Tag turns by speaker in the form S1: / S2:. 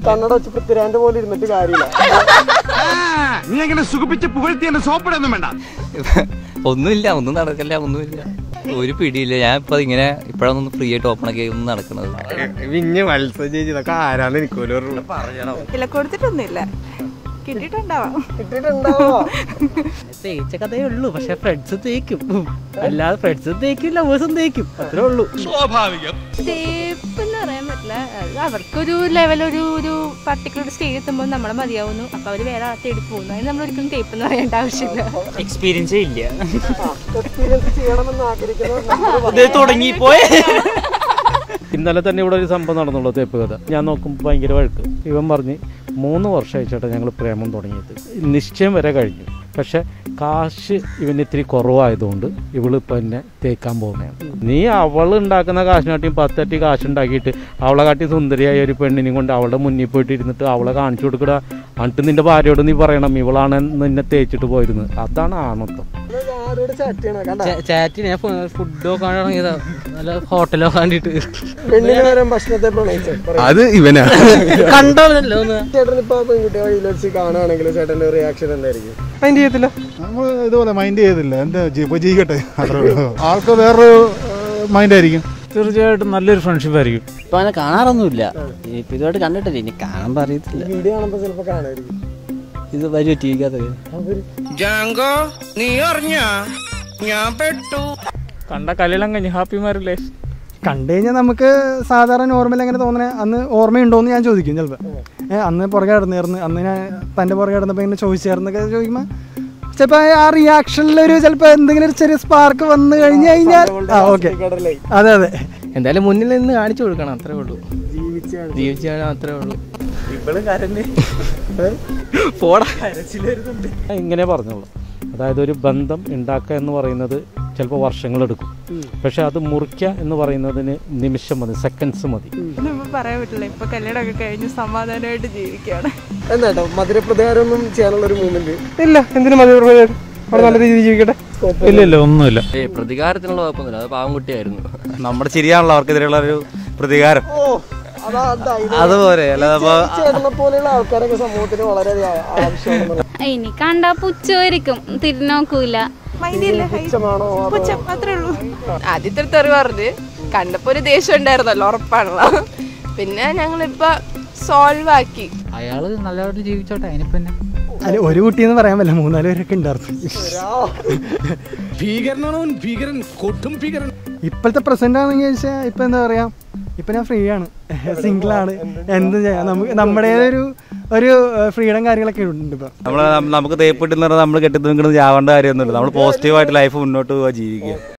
S1: കണ്ണട വെച്ച് പൃഥ്വിരാന്റെ പോലെ ഇരുന്നിട്ട് കാര്യമില്ല
S2: നീ എങ്ങനെ സുഖിപ്പിച്ച് പുകഴ്ത്തി എന്നെ സോപ്പിടൊന്നും വേണ്ട
S3: ഒന്നുമില്ല ഒന്നും നടക്കില്ല ഒന്നുമില്ല ഒരു പിടിയില്ല ഞാൻ ഇപ്പൊ ഇങ്ങനെ ഇപ്പോഴൊന്നും ഫ്രീ ആയിട്ട് ഓപ്പൺ ആക്കി ഒന്നും നടക്കുന്നത്
S4: പിന്നെ മത്സരം ചേച്ചി ഇതൊക്കെ ആരാന്ന് എനിക്കോലും പറയണം
S5: ഇല്ല കൊടുത്തിട്ടൊന്നുമില്ല കിട്ടിയിട്ടുണ്ടാവാം
S1: കിട്ടിയിട്ടുണ്ടാവോ
S6: തേച്ച കഥയേ ഉള്ളൂ പക്ഷെ ഫ്രണ്ട്സ് തേക്കും അല്ലാതെ ഫ്രണ്ട്സ് തേക്കും ലവേഴ്സും തേക്കും അത്രേ ഉള്ളൂ
S7: തേപ്പ് എന്ന് പറയാൻ പറ്റില്ല അത് അവർക്കൊരു ലെവൽ ഒരു ഒരു പർട്ടിക്കുലർ സ്റ്റേജ് എത്തുമ്പോൾ നമ്മളെ മതിയാവുന്നു അപ്പൊ അവര് വേറെ ആളെ തേടി പോകുന്നു അതിന് നമ്മൾ ഒരിക്കലും തേപ്പ് എന്ന് പറയേണ്ട ആവശ്യമില്ല
S6: എക്സ്പീരിയൻസേ ഇല്ല
S1: എക്സ്പീരിയൻസ് ചെയ്യണമെന്ന് ആഗ്രഹിക്കുന്നത്
S6: ഇത് തുടങ്ങിപ്പോയെ ഇന്നലെ തന്നെ ഇവിടെ ഒരു സംഭവം നടന്നുള്ളൂ തേപ്പ് കഥ ഞാൻ നോക്കുമ്പോൾ ഭയങ്കര വഴക്ക് ഇവൻ പറഞ്ഞ് മൂന്ന് വർഷമായി ചേട്ടാ ഞങ്ങൾ പ്രേമം തുടങ്ങിയത് നിശ്ചയം വരെ കഴിഞ്ഞു പക്ഷെ കാശ് ഇവന് ഇത്തിരി കുറവായതുകൊണ്ട് ഇവളിപ്പോൾ എന്നെ തേക്കാൻ പോകുന്നതാണ് നീ അവൾ ഉണ്ടാക്കുന്ന കാശിനാട്ടിയും പത്തട്ടി കാശ് ഉണ്ടാക്കിയിട്ട് അവളെ കാട്ടി സുന്ദരിയായ ഒരു പെണ്ണിനെയും കൊണ്ട് അവളുടെ മുന്നിൽ പോയിട്ട് ഇരുന്നിട്ട് അവളെ കാണിച്ചു കൊടുക്കട എന്നിട്ട് നിന്റെ ഭാര്യയോട് നീ പറയണം ഇവളാണ് നിന്നെ തേച്ചിട്ട് പോയിരുന്നത് അതാണ് ആണത്വം
S1: ആരോട് ചാറ്റ് ചെയ്യണ കണ്ട
S6: ചാറ്റിന് ഞാൻ ഫുഡോ കാണാൻ തുടങ്ങിയതാ നല്ല ഹോട്ടലോ കണ്ടിട്ട്
S1: പെണ്ണിന് വരാൻ ഭക്ഷണത്തെ പ്രണയിച്ചേ
S4: അത് ഇവനാ
S6: കണ്ടല്ലോ ഒന്ന്
S1: ചേട്ടൻ ഇപ്പൊ പെൺകുട്ടിയെ വഴിയിൽ വെച്ച് കാണുകയാണെങ്കിൽ ചേട്ടന്റെ റിയാക്ഷൻ എന്തായിരിക്കും
S4: മൈൻഡ് ചെയ്യത്തില്ല
S8: നമ്മൾ ഇതുപോലെ മൈൻഡ് ചെയ്തില്ല എന്താ ഇപ്പൊ ചെയ്യട്ടെ അത്രേ ഉള്ളൂ ആൾക്ക് വേറൊരു മൈൻഡ് ആയിരിക്കും
S6: തീർച്ചയായിട്ടും നല്ലൊരു ഫ്രണ്ട്ഷിപ്പ് ആയിരിക്കും
S9: ഇപ്പൊ അങ്ങനെ കാണാറൊന്നുമില്ല ഇപ്പൊ ഇതുമായിട്ട് കണ്ടിട്ടില്ല ഇനി കാണാൻ അറിയത്തില്ല
S1: വീഡിയോ കാണുമ്പോ ചിലപ്പോ കാണായിരിക്കും
S9: ഇത് വരുമോ ടി വിക്കകത്ത്
S4: ജാങ്കോ നീ അറിഞ്ഞ ഞാൻ പെട്ടു
S6: കണ്ട കല്യാണം കഴിഞ്ഞ് ഹാപ്പി മാരില്ലേ
S10: കണ്ടു കഴിഞ്ഞാൽ നമുക്ക് സാധാരണ നോർമൽ എങ്ങനെ തോന്നണേ അന്ന് ഓർമ്മയുണ്ടോയെന്ന് ഞാൻ ചോദിക്കും ചിലപ്പോൾ ഏഹ് അന്ന് പുറകെ കിടന്നിരുന്നു അന്ന് ഞാൻ തൻ്റെ പുറകെ കിടന്നപ്പോൾ ഇങ്ങനെ ചോദിച്ചായിരുന്നൊക്കെ ചോദിക്കുമ്പോൾ ചിലപ്പോൾ ആ റിയാക്ഷനിലൊരു ചിലപ്പോൾ എന്തെങ്കിലും ഒരു ചെറിയ സ്പാർക്ക് വന്നു കഴിഞ്ഞു കഴിഞ്ഞാൽ ആ ഓക്കെ അതെ അതെ
S9: എന്തായാലും മുന്നിൽ നിന്ന് കാണിച്ചു കൊടുക്കണം അത്രേ ഉള്ളൂ
S1: ജീവിച്ചാണ്
S9: ജീവിച്ചാൽ അത്രേ ഉള്ളൂ
S6: ഇവള് കരഞ്ഞ് പോടാ കരച്ചിൽ വരുന്നുണ്ട് ഇങ്ങനെ പറഞ്ഞോളൂ അതായത് ഒരു ബന്ധം ഉണ്ടാക്കുക എന്ന് പറയുന്നത് ചിലപ്പോൾ വർഷങ്ങളെടുക്കും പക്ഷെ അത് മുറിക്കുക എന്ന് പറയുന്നതിന് നിമിഷം മതി സെക്കൻഡ്സ് മതി
S5: ഒന്നും ഇപ്പൊ പറയാൻ പറ്റില്ല ഇപ്പൊ കല്യാണമൊക്കെ കഴിഞ്ഞ് സമാധാനമായിട്ട് ജീവിക്കുകയാണ്
S1: എന്നാട്ടോ മധുരപ്രതികാരം ഒന്നും ചെയ്യാനുള്ള ഒരു മൂവ്മെന്റ്
S4: ഇല്ല എന്തിനു മതി അവിടെ നല്ല രീതിയിൽ ജീവിക്കട്ടെ
S6: ഇല്ല ഇല്ല ഒന്നുമില്ല
S3: ഏ പ്രതികാരത്തിനുള്ള കുഴപ്പമൊന്നുമില്ല അത് പാവം കുട്ടിയായിരുന്നു
S4: നമ്മുടെ ശരിയാണല്ലോ അവർക്കെതിരെയുള്ള ഒരു പ്രതികാരം
S1: ഓ അതാ ധൈര്യം.
S4: അതുപോലെ അല്ലാതെ
S1: ഈ ചേട്ടനെ പോലെയുള്ള ആൾക്കാരൊക്കെ സമൂഹത്തിന് വളരെ ആവശ്യമാണ്
S7: ഇനി കണ്ടാ പുച്ഛമായിരിക്കും തിരിഞ്ഞോക്കൂല
S5: മൈൻഡില്ല
S1: പുച്ഛമാണോ അതോ-
S5: പുച്ഛം അത്രേ ഉള്ളൂ ആദ്യത്തെ ഒരു തെറി പറഞ്ഞ് കണ്ടപ്പോ ഒരു ദേഷ്യം ഉണ്ടായിരുന്നല്ലോ ഉറപ്പാണല്ലോ പിന്നെ ഞങ്ങളിപ്പോ സോൾവ് ആക്കി
S9: അയാള് നല്ലതായിട്ട് ജീവിച്ചോട്ടെ അതിനിപ്പോ
S10: അല്ല ഒരു കുട്ടിയെന്ന് പറയാൻ പറ്റില്ല മൂന്നാല് പേരൊക്കെ ഉണ്ടായിരുന്നു
S2: ഭീകരനാണോ ഭീകരൻ കൊട്ടും ഭീകരൻ
S10: ഇപ്പോഴത്തെ പ്രസന്റ് ആണെന്ന് ചോദിച്ചാൽ ഇപ്പൊ എന്താ പറയാ ഇപ്പൊ ഞാൻ ഫ്രീ ആണ് സിംഗിൾ ആണ് എന്ത് ചെയ്യാം നമുക്ക് നമ്മുടേതൊരു ഒരു ഫ്രീഡം കാര്യങ്ങളൊക്കെ ഉണ്ട് ഇപ്പൊ
S4: നമ്മള് നമുക്ക് തേപ്പിട്ട് നമ്മൾ കെട്ടി നിൽക്കുന്നത് ചാവേണ്ട കാര്യമൊന്നുമില്ല നമ്മൾ പോസിറ്റീവായിട്ട് ലൈഫ് മുന്നോട്ട് പോവുക ജീവിക്കുക